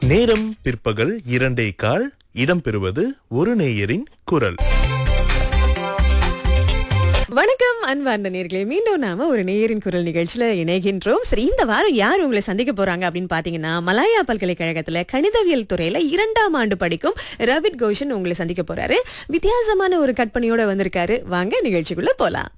நேரம் பிற்பகல் இரண்டே கால் இடம்பெறுவது ஒரு நேயரின் குரல் வணக்கம் அன்பார்ந்த நேர்களே மீண்டும் நாம ஒரு நேயரின் குரல் நிகழ்ச்சியில இணைகின்றோம் சரி இந்த வாரம் யார் உங்களை சந்திக்க போறாங்க அப்படின்னு பாத்தீங்கன்னா மலாயா பல்கலைக்கழகத்துல கணிதவியல் துறையில இரண்டாம் ஆண்டு படிக்கும் ரவிட் கோஷன் உங்களை சந்திக்க போறாரு வித்தியாசமான ஒரு கற்பனையோட வந்திருக்காரு வாங்க நிகழ்ச்சிக்குள்ள போலாம்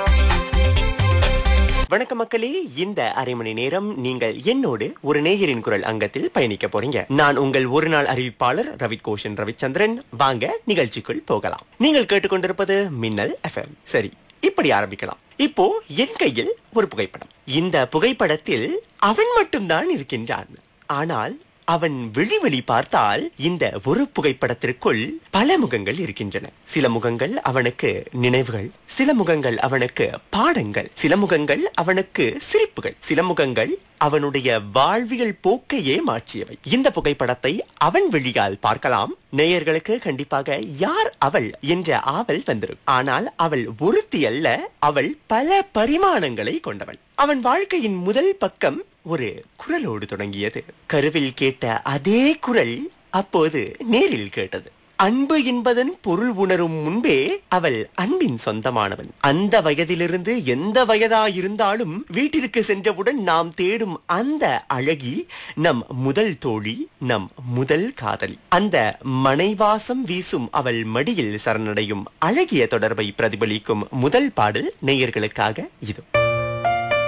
வணக்கம் மக்களே இந்த அரை மணி நேரம் நீங்கள் என்னோடு ஒரு நேயரின் குரல் அங்கத்தில் பயணிக்க போறீங்க நான் உங்கள் ஒரு நாள் அறிவிப்பாளர் ரவி கோஷன் ரவிச்சந்திரன் வாங்க நிகழ்ச்சிக்குள் போகலாம் நீங்கள் கேட்டுக்கொண்டிருப்பது மின்னல் எஃப்எம் சரி இப்படி ஆரம்பிக்கலாம் இப்போ என் கையில் ஒரு புகைப்படம் இந்த புகைப்படத்தில் அவன் மட்டும்தான் இருக்கின்றான் ஆனால் அவன் விழி விழி பார்த்தால் இந்த ஒரு புகைப்படத்திற்குள் பல முகங்கள் இருக்கின்றன சில முகங்கள் அவனுக்கு நினைவுகள் சில முகங்கள் அவனுக்கு பாடங்கள் சில முகங்கள் அவனுக்கு சிரிப்புகள் சில முகங்கள் அவனுடைய வாழ்வியல் போக்கையே மாற்றியவை இந்த புகைப்படத்தை அவன் விழியால் பார்க்கலாம் நேயர்களுக்கு கண்டிப்பாக யார் அவள் என்ற ஆவல் வந்திருக்கும் ஆனால் அவள் ஒருத்தி அல்ல அவள் பல பரிமாணங்களை கொண்டவள் அவன் வாழ்க்கையின் முதல் பக்கம் ஒரு குரலோடு தொடங்கியது கருவில் கேட்ட அதே குரல் அப்போது நேரில் கேட்டது அன்பு என்பதன் பொருள் உணரும் முன்பே அவள் அன்பின் சொந்தமானவன் அந்த வயதிலிருந்து எந்த வயதா இருந்தாலும் வீட்டிற்கு சென்றவுடன் நாம் தேடும் அந்த அழகி நம் முதல் தோழி நம் முதல் காதலி அந்த மனைவாசம் வீசும் அவள் மடியில் சரணடையும் அழகிய தொடர்பை பிரதிபலிக்கும் முதல் பாடல் நேயர்களுக்காக இது